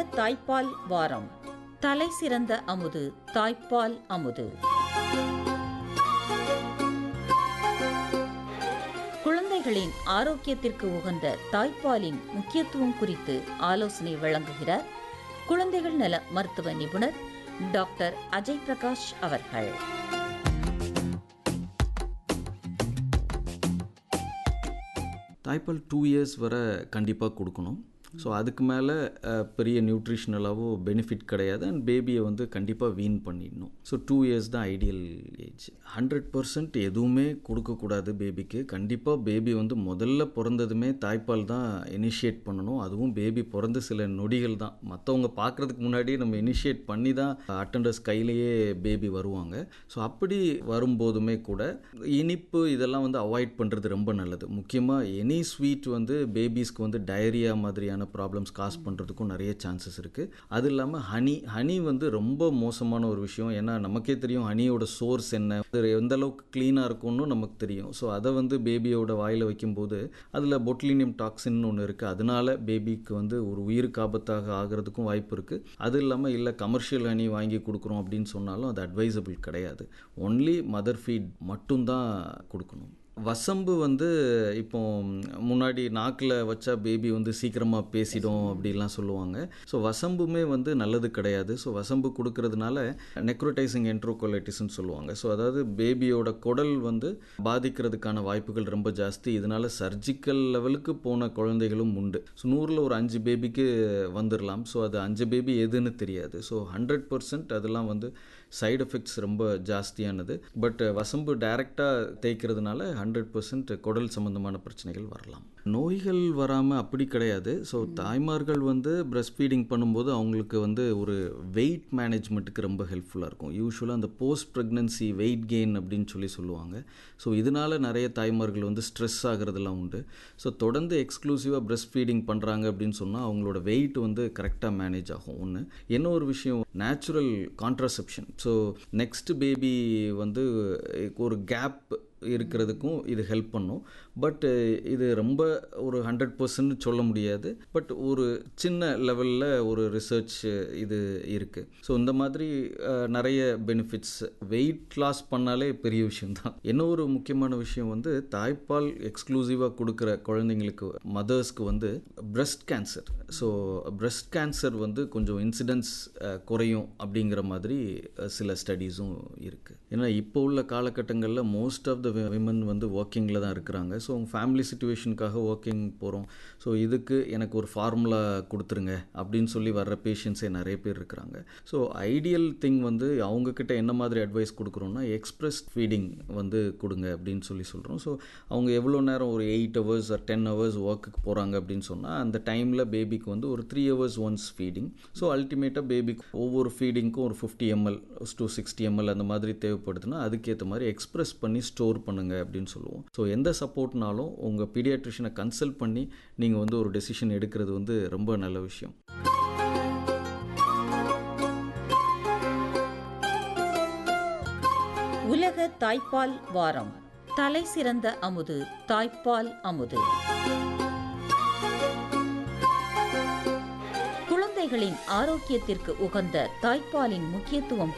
தாய்ப்பால் வாரம் தலை சிறந்த அமுது தாய்ப்பால் அமுது குழந்தைகளின் ஆரோக்கியத்திற்கு உகந்த தாய்ப்பாலின் முக்கியத்துவம் குறித்து ஆலோசனை வழங்குகிறார் குழந்தைகள் நல மருத்துவ நிபுணர் டாக்டர் அஜய் பிரகாஷ் அவர்கள் தாய்ப்பால் டூ இயர்ஸ் வரை கண்டிப்பாக கொடுக்கணும் ஸோ அதுக்கு மேலே பெரிய நியூட்ரிஷனலாவோ பெனிஃபிட் கிடையாது அண்ட் பேபியை வந்து கண்டிப்பாக வீண் பண்ணிடணும் ஸோ டூ இயர்ஸ் தான் ஐடியல் ஏஜ் ஹண்ட்ரட் பர்சன்ட் எதுவுமே கொடுக்கக்கூடாது பேபிக்கு கண்டிப்பாக பேபி வந்து முதல்ல பிறந்ததுமே தாய்ப்பால் தான் இனிஷியேட் பண்ணணும் அதுவும் பேபி பிறந்த சில நொடிகள் தான் மற்றவங்க பார்க்குறதுக்கு முன்னாடி நம்ம இனிஷியேட் பண்ணி தான் அட்டண்டர்ஸ் கையிலேயே பேபி வருவாங்க ஸோ அப்படி வரும்போதுமே கூட இனிப்பு இதெல்லாம் வந்து அவாய்ட் பண்ணுறது ரொம்ப நல்லது முக்கியமாக எனி ஸ்வீட் வந்து பேபிஸ்க்கு வந்து டயரியா மாதிரியான ப்ராப்ளம்ஸ் காஸ் பண்ணுறதுக்கும் நிறைய சான்சஸ் இருக்குது அது இல்லாமல் ஹனி ஹனி வந்து ரொம்ப மோசமான ஒரு விஷயம் ஏன்னா நமக்கே தெரியும் ஹனியோட சோர்ஸ் என்ன அது எந்த அளவுக்கு க்ளீனாக இருக்கும்னு நமக்கு தெரியும் ஸோ அதை வந்து பேபியோட வாயில் வைக்கும்போது அதில் பொட்லினியம் டாக்ஸின் ஒன்று இருக்குது அதனால பேபிக்கு வந்து ஒரு உயிருக்கு ஆபத்தாக ஆகிறதுக்கும் வாய்ப்பு இருக்குது அது இல்லாமல் இல்லை கமர்ஷியல் ஹனி வாங்கி கொடுக்குறோம் அப்படின்னு சொன்னாலும் அது அட்வைசபிள் கிடையாது ஒன்லி மதர் ஃபீட் மட்டும்தான் கொடுக்கணும் வசம்பு வந்து இப்போ முன்னாடி நாக்கில் வச்சா பேபி வந்து சீக்கிரமாக பேசிடும் அப்படிலாம் சொல்லுவாங்க ஸோ வசம்புமே வந்து நல்லது கிடையாது ஸோ வசம்பு கொடுக்கறதுனால நெக்ரோடைசிங் என்ட்ரோகோலைட்டிஸ்ன்னு சொல்லுவாங்க ஸோ அதாவது பேபியோட குடல் வந்து பாதிக்கிறதுக்கான வாய்ப்புகள் ரொம்ப ஜாஸ்தி இதனால சர்ஜிக்கல் லெவலுக்கு போன குழந்தைகளும் உண்டு ஸோ நூறில் ஒரு அஞ்சு பேபிக்கு வந்துடலாம் ஸோ அது அஞ்சு பேபி எதுன்னு தெரியாது ஸோ ஹண்ட்ரட் பர்சன்ட் அதெல்லாம் வந்து சைடு எஃபெக்ட்ஸ் ரொம்ப ஜாஸ்தியானது பட் வசம்பு டைரெக்டாக தேய்க்கிறதுனால ஹண்ட்ரட் பர்சன்ட் குடல் சம்மந்தமான பிரச்சனைகள் வரலாம் நோய்கள் வராமல் அப்படி கிடையாது ஸோ தாய்மார்கள் வந்து பிரஸ்ட் ஃபீடிங் பண்ணும்போது அவங்களுக்கு வந்து ஒரு வெயிட் மேனேஜ்மெண்ட்டுக்கு ரொம்ப ஹெல்ப்ஃபுல்லாக இருக்கும் யூஸ்வலாக அந்த போஸ்ட் ப்ரெக்னன்சி வெயிட் கெயின் அப்படின்னு சொல்லி சொல்லுவாங்க ஸோ இதனால் நிறைய தாய்மார்கள் வந்து ஸ்ட்ரெஸ் ஆகிறதுலாம் உண்டு ஸோ தொடர்ந்து எக்ஸ்க்ளூசிவாக பிரஸ்ட் ஃபீடிங் பண்ணுறாங்க அப்படின்னு சொன்னால் அவங்களோட வெயிட் வந்து கரெக்டாக மேனேஜ் ஆகும் ஒன்று என்ன ஒரு விஷயம் natural contraception so next baby வந்து ஒரு கேப் இருக்கிறதுக்கும் இது ஹெல்ப் பண்ணும் பட் இது ரொம்ப ஒரு ஹண்ட்ரட் பர்சன்ட் சொல்ல முடியாது பட் ஒரு சின்ன லெவலில் ஒரு ரிசர்ச் இது இருக்குது ஸோ இந்த மாதிரி நிறைய பெனிஃபிட்ஸ் வெயிட் லாஸ் பண்ணாலே பெரிய விஷயம்தான் என்ன ஒரு முக்கியமான விஷயம் வந்து தாய்ப்பால் எக்ஸ்க்ளூசிவாக கொடுக்குற குழந்தைங்களுக்கு மதர்ஸ்க்கு வந்து breast cancer so breast cancer வந்து கொஞ்சம் இன்சிடென்ட்ஸ் குறையும் அப்படிங்கிற மாதிரி சில ஸ்டடீஸும் இருக்குது ஏன்னா இப்போ உள்ள காலகட்டங்களில் மோஸ்ட் ஆஃப் த விமன் வந்து ஒர்க்கிங்கில் தான் இருக்கிறாங்க ஸோ அவங்க ஃபேமிலி சுச்சுவேஷனுக்காக ஒர்க்கிங் போகிறோம் ஸோ இதுக்கு எனக்கு ஒரு ஃபார்முலா கொடுத்துருங்க அப்படின்னு சொல்லி வர்ற பேஷண்ட்ஸே நிறைய பேர் இருக்கிறாங்க ஸோ ஐடியல் திங் வந்து அவங்கக்கிட்ட என்ன மாதிரி அட்வைஸ் கொடுக்குறோன்னா எக்ஸ்ப்ரெஸ் ஃபீடிங் வந்து கொடுங்க அப்படின்னு சொல்லி சொல்கிறோம் ஸோ அவங்க எவ்வளோ நேரம் ஒரு eight hours or ten hours ஒர்க்குக்கு போகிறாங்க அப்படின்னு சொன்னால் அந்த டைமில் பேபிக்கு வந்து ஒரு three hours once feeding so அல்டிமேட்டாக பேபிக்கு ஒவ்வொரு ஃபீடிங்க்கும் ஒரு fifty ML to sixty ML அந்த மாதிரி தேவைப்படுதுன்னா அதுக்கேற்ற மாதிரி எக்ஸ்ப்ரெஸ் பண்ணி ஸ்டோர் பண்ணுங்க அப்படின்னு சொல்லுவோம் ஸோ எந்த சப்போர்ட்னாலும் உங்கள் பீடியாட்ரிஷனை கன்சல்ட் பண்ணி நீங்கள் வந்து ஒரு டெசிஷன் எடுக்கிறது வந்து ரொம்ப நல்ல விஷயம் உலக தாய்ப்பால் வாரம் தலை சிறந்த அமுது தாய்ப்பால் அமுது குழந்தைகளின் ஆரோக்கியத்திற்கு உகந்த தாய்ப்பாலின் முக்கியத்துவம்